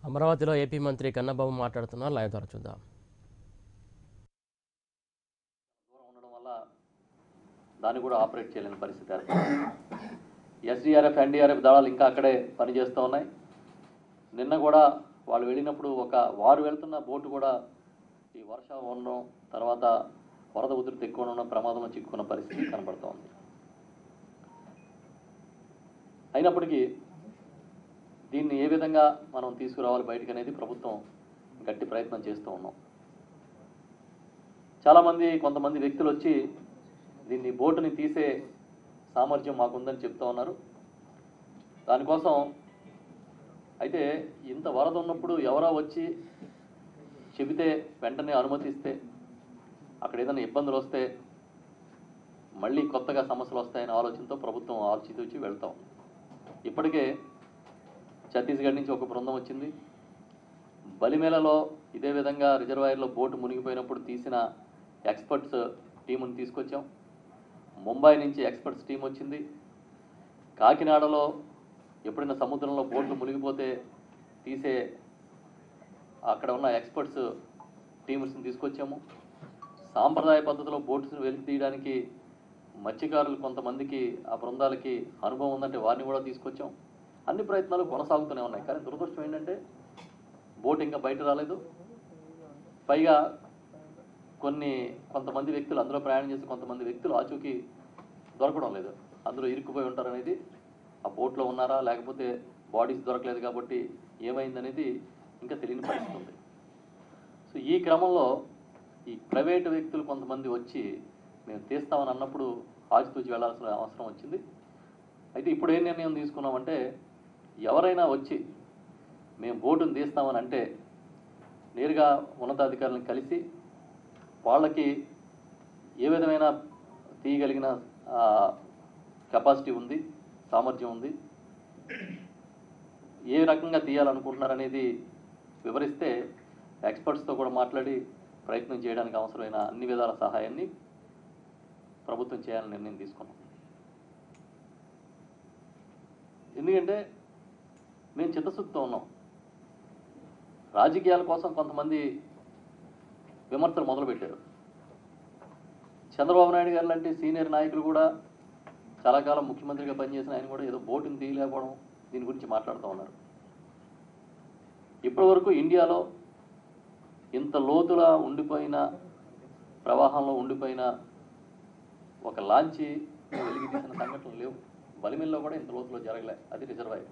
అమరావతిలో ఏపీ మంత్రి కన్నబాబు మాట్లాడుతున్నారు లైవ్ ద్వారా చూద్దాం దూరం ఉండడం వల్ల దాన్ని కూడా ఆపరేట్ చేయలేని పరిస్థితి ఏర్పడింది ఎస్డీఆర్ఎఫ్ ఎన్డీఆర్ఎఫ్ దళాలు ఇంకా అక్కడే పనిచేస్తూ ఉన్నాయి నిన్న కూడా వాళ్ళు వెళ్ళినప్పుడు ఒక వారు వెళ్తున్న బోటు కూడా ఈ వర్షం ఉండడం తర్వాత వరద ఉధృతి ఎక్కువ ఉండడం ప్రమాదంలో చిక్కుకున్న పరిస్థితి కనబడుతూ ఉంది అయినప్పటికీ దీన్ని ఏ విధంగా మనం తీసుకురావాలి బయటకు అనేది ప్రభుత్వం గట్టి ప్రయత్నం చేస్తూ ఉన్నాం చాలామంది కొంతమంది వ్యక్తులు వచ్చి దీన్ని బోటుని తీసే సామర్థ్యం మాకుందని చెప్తా ఉన్నారు దానికోసం అయితే ఇంత వరద ఉన్నప్పుడు ఎవరో వచ్చి చెబితే వెంటనే అనుమతిస్తే అక్కడ ఏదైనా ఇబ్బందులు వస్తే మళ్ళీ కొత్తగా సమస్యలు వస్తాయనే ఆలోచనతో ప్రభుత్వం ఆలోచించి వెళ్తాం ఇప్పటికే ఛత్తీస్గఢ్ నుంచి ఒక బృందం వచ్చింది బలిమేలలో ఇదే విధంగా రిజర్వాయర్లో బోటు మునిగిపోయినప్పుడు తీసిన ఎక్స్పర్ట్స్ టీముని తీసుకొచ్చాం ముంబై నుంచి ఎక్స్పర్ట్స్ టీం వచ్చింది కాకినాడలో ఎప్పుడైనా సముద్రంలో బోట్లు మునిగిపోతే తీసే అక్కడ ఉన్న ఎక్స్పర్ట్స్ టీమ్స్ని తీసుకొచ్చాము సాంప్రదాయ పద్ధతిలో బోట్స్ని వెలికి తీయడానికి మత్స్యకారులు కొంతమందికి ఆ బృందాలకి అనుభవం ఉందంటే వారిని కూడా తీసుకొచ్చాం అన్ని ప్రయత్నాలు కొనసాగుతూనే ఉన్నాయి కానీ దురదృష్టం ఏంటంటే బోట్ ఇంకా బయట రాలేదు పైగా కొన్ని కొంతమంది వ్యక్తులు అందులో ప్రయాణం చేసి కొంతమంది వ్యక్తులు ఆచూకీ దొరకడం లేదు అందులో ఇరుక్కుపోయి ఉంటారనేది ఆ బోట్లో ఉన్నారా లేకపోతే బాడీస్ దొరకలేదు కాబట్టి ఏమైందనేది ఇంకా తెలియని పరిస్థితి ఉంది సో ఈ క్రమంలో ఈ ప్రైవేటు వ్యక్తులు కొంతమంది వచ్చి మేము తీస్తామని అన్నప్పుడు ఆచితూచి వెళ్ళాల్సిన అవసరం వచ్చింది అయితే ఇప్పుడు ఏం నిర్ణయం తీసుకున్నామంటే ఎవరైనా వచ్చి మేము బోటును తీస్తామని అంటే నేరుగా ఉన్నతాధికారులను కలిసి వాళ్ళకి ఏ విధమైన తీయగలిగిన కెపాసిటీ ఉంది సామర్థ్యం ఉంది ఏ రకంగా తీయాలనుకుంటున్నారనేది వివరిస్తే ఎక్స్పర్ట్స్తో కూడా మాట్లాడి ప్రయత్నం చేయడానికి అవసరమైన అన్ని విధాల సహాయాన్ని ప్రభుత్వం చేయాలని నిర్ణయం తీసుకున్నాం ఎందుకంటే మేము చిత్తశుద్ధితో ఉన్నాం రాజకీయాల కోసం కొంతమంది విమర్శలు మొదలుపెట్టారు చంద్రబాబు నాయుడు గారు లాంటి సీనియర్ నాయకులు కూడా చాలా కాలం ముఖ్యమంత్రిగా పనిచేసిన ఆయన కూడా ఏదో బోటుని తీయలేకపోవడం దీని గురించి మాట్లాడుతూ ఉన్నారు ఇప్పటి వరకు ఇండియాలో ఇంత లోతులా ఉండిపోయిన ప్రవాహంలో ఉండిపోయిన ఒక లాంచి వెలికి తీసిన సంఘటనలు లేవు బలిమిల్లో కూడా ఇంత లోతులో జరగలే అది రిజర్వాయర్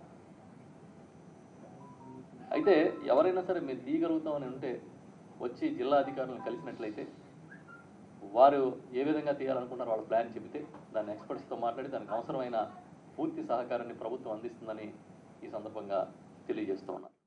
అయితే ఎవరైనా సరే మీరు తీయగలుగుతామని ఉంటే వచ్చి జిల్లా అధికారులను కలిసినట్లయితే వారు ఏ విధంగా తీయాలనుకున్నారో వాళ్ళ ప్లాన్ చెబితే దాన్ని ఎక్స్పర్ట్స్తో మాట్లాడి దానికి అవసరమైన పూర్తి సహకారాన్ని ప్రభుత్వం అందిస్తుందని ఈ సందర్భంగా తెలియజేస్తూ ఉన్నాను